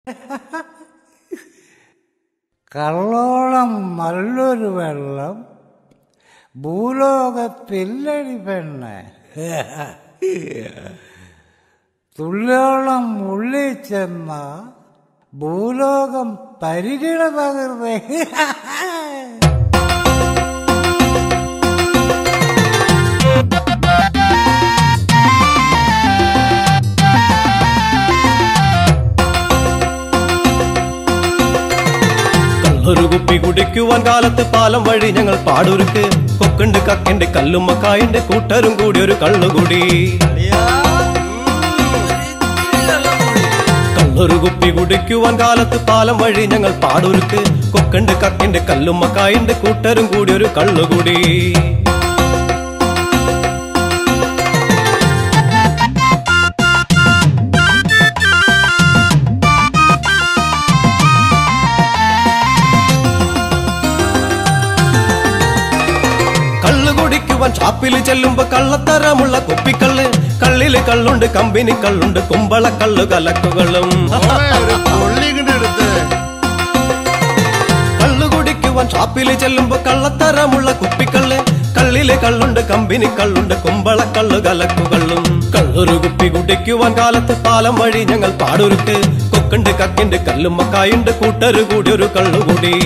കള്ളോളം നല്ലൊരു വെള്ളം ഭൂലോകത്തില്ലടി പെണ്ണ് തുള്ളിയോളം ഉള്ളിൽ ചെന്ന ഭൂലോകം പരിഗണ പകർന്നേ ഒരു കുപ്പി കുടിക്കുവാൻ കാലത്ത് പാലം വഴി ഞങ്ങൾ പാടൊരുക്ക് കൊക്കുണ്ട് കക്കിന്റെ കല്ലുമ്മക്കായിന്റെ കൂട്ടരും കൂടി ഒരു കള്ളുകൂടി കള്ളൊരു കുപ്പി കുടിക്കുവാൻ കാലത്ത് പാലം വഴി ഞങ്ങൾ പാടൊരുക്ക് കൊക്കുണ്ട് കക്കിന്റെ കല്ലുമ്മക്കായിന്റെ കൂട്ടരും കൂടി ഒരു കള്ളുകൂടി കള്ളു കുടിക്കുവാൻ ഷാപ്പിൽ ചെല്ലുമ്പോ കള്ളത്തരമുള്ള കുപ്പിക്കള്ള് കള്ളില് കള്ളുണ്ട് കമ്പനി കള്ളുണ്ട് കുമ്പള കള്ളു കലക്കുകളും ഒരു പുള്ളി ഇങ്ങോട്ട് എടുത്ത് കള്ളു കുടിക്കുവാൻ ഷാപ്പിൽ ചെല്ലുമ്പോ കള്ളത്തരമുള്ള കുപ്പിക്കള്ള് കള്ളില് കള്ളുണ്ട് കമ്പനി കള്ളുണ്ട് കുമ്പള കള്ളു കലക്കുകളും കള്ളൊരു കുപ്പി കുടിക്കുവാൻ കാലത്ത് പാലം വഴി ഞങ്ങൾ പാടൊരുക്ക് കൊക്കുണ്ട് കക്കിണ്ട് കല്ലുമ്മക്കായുണ്ട് കൂട്ടരു കൂടി ഒരു കള്ളുകൂടി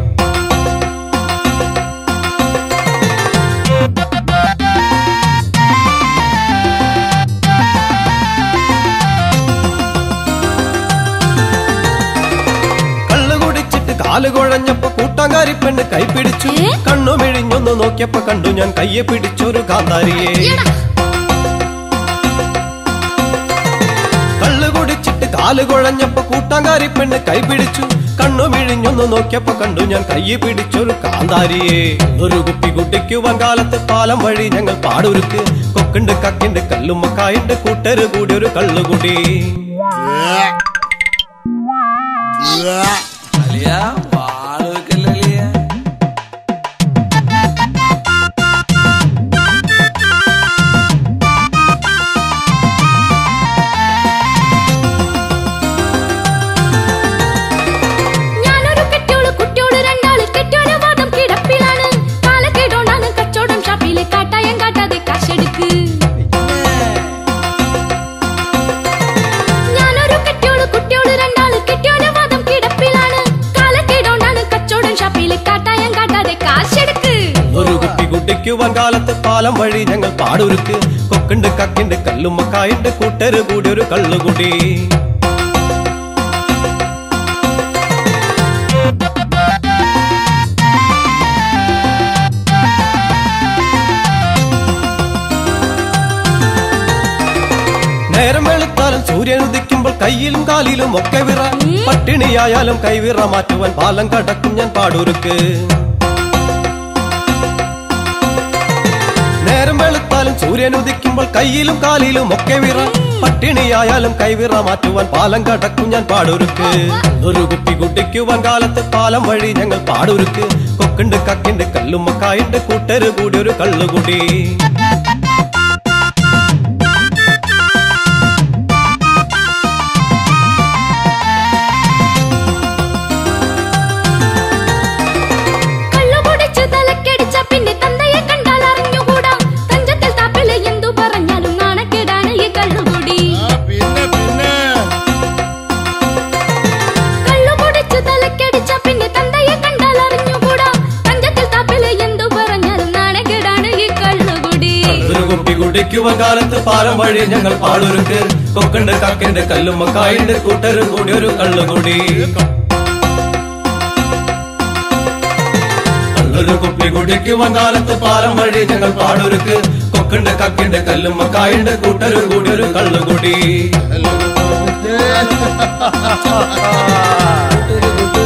കള്ളു കുടിച്ചിട്ട് കാല് കുഴഞ്ഞപ്പോ കൂട്ടാങ്കാരി പെണ്ണ് കൈ പിടിച്ചു ഏ? കണ്ണു മിഴിഞ്ഞൊന്ന് നോക്കിയപ്പോ കണ്ടു ഞാൻ കയ്യെ പിടിച്ചൊരു കാന്താരിയെ എടാ, കള്ളു കുടിച്ചിട്ട് കാല് കുഴഞ്ഞപ്പോ കൂട്ടാങ്കാരി പെണ്ണ് കൈ പിടിച്ചു കണ്ണു മിഴിഞ്ഞൊന്ന് നോക്കിയപ്പോ കണ്ടു ഞാൻ കയ്യെ പിടിച്ചൊരു കാന്താരിയെ ഒരു കുപ്പി കുട്ടിക്കുവാൻ കാലത്ത് പാലം വഴി ഞങ്ങൾ പാടൊരുക്ക് കൊക്കുണ്ട് കക്കിണ്ട് കല്ലുമ്മക്കായുണ്ട് കൂട്ടര് കൂടി ഒരു കള്ളുകുടി അലിയ വാള് വെക്കല്ലേ അലിയ ഞാനൊരു കെട്ടിയോള് കുട്ടിയോള് രണ്ടാള് കെട്ടിയോന് വാദം കിടപ്പിലാണ് കാലക്കേടോണ്ടാണ് കച്ചവടം ഷാപ്പില് കാട്ടായം കാട്ടാതെ കാശെടുക്ക് ഞാനൊരു കെട്ടിയോള് കുട്ടിയോള് രണ്ടാള് കെട്ടിയോന് വാദം കിടപ്പിലാണ് കാലക്കേടോണ്ടാണ് കച്ചവടം ഷാപ്പില് കാട്ടായം കാട്ടാതെ കാശെടുക്ക് ഒരു കുപ്പി കുട്ടിക്കുവാൻ കാലത്ത് പാലം വഴി ഞങ്ങൾ പാടൊരുക്ക് കൊക്കുണ്ട് കക്കിണ്ട് കല്ലുമ്മക്കായുണ്ട് കൂട്ടര് കൂടി ഒരു കള്ളുകുടി നേരം വെളുത്താലും സൂര്യൻ ഉദിക്കുമ്പോൾ കയ്യിലും കാലിലും ഒക്കെ വിറ പട്ടിണിയായാലും കൈവിറ മാറ്റുവാൻ പാലം കടക്കും ഞാൻ പാടൊരുക്ക് നേരം വെളുത്താലും സൂര്യൻ ഉദിക്കുമ്പോൾ കയ്യിലും കാലിലും ഒക്കെ വിറ പട്ടിണിയായാലും കൈവിറ മാറ്റുവാൻ പാലം കടക്കും ഞാൻ പാടൊരുക്ക് ഒരു കുപ്പി കുട്ടിക്കുവാൻ കാലത്ത് പാലം വഴി ഞങ്ങൾ പാടൊരുക്ക് കൊക്കുണ്ട് കക്കിണ്ട് കല്ലുമ്മക്കായുണ്ട് കൂട്ടര് കൂടി ഒരു കള്ളുകുടി കള്ളു കുടിച്ച് തലക്കടിച്ച പിന്നെ തന്തയെ കണ്ടാൽ അറിഞ്ഞുകൂടാ തഞ്ചത്തിൽ താപ്പില് എന്തു പറഞ്ഞാലും നാണക്കേടാണ് ഈ കള്ളുകൂടി ആ പിന്നെ പിന്നെ കള്ളു കുടിച്ച് തലക്കടിച്ച പിന്നെ തന്തയെ കണ്ടാൽ അറിഞ്ഞുകൂടാ തഞ്ചത്തിൽ താപ്പില് എന്തു പറഞ്ഞാലും നാണക്കേടാണ് ഈ കള്ളുകൂടി ഒരു കുപ്പി കുടിക്കുവാൻ കാലത്ത് പാലം വഴി ഞങ്ങൾ പാടൊരുക്ക് കൊക്കുണ്ട് കാക്കിന്റെ കല്ലുമ്മക്കായുണ്ട് കൂട്ടര് കൂടി ഒരു കള്ളുകൂടി കള്ളൊരു കുപ്പി കുടിക്കുവാൻ കാലത്ത് പാലം വഴി ഞങ്ങൾ പാടൊരുക്ക് കൊക്കുണ്ട് കക്കിന്റെ കല്ലുമ്മക്കായുണ്ട് കൂട്ടര് കൂടി ഒരു കള്ളുകൂടി എല്ലാവരും കൂട്ടര് കൂട്ടര്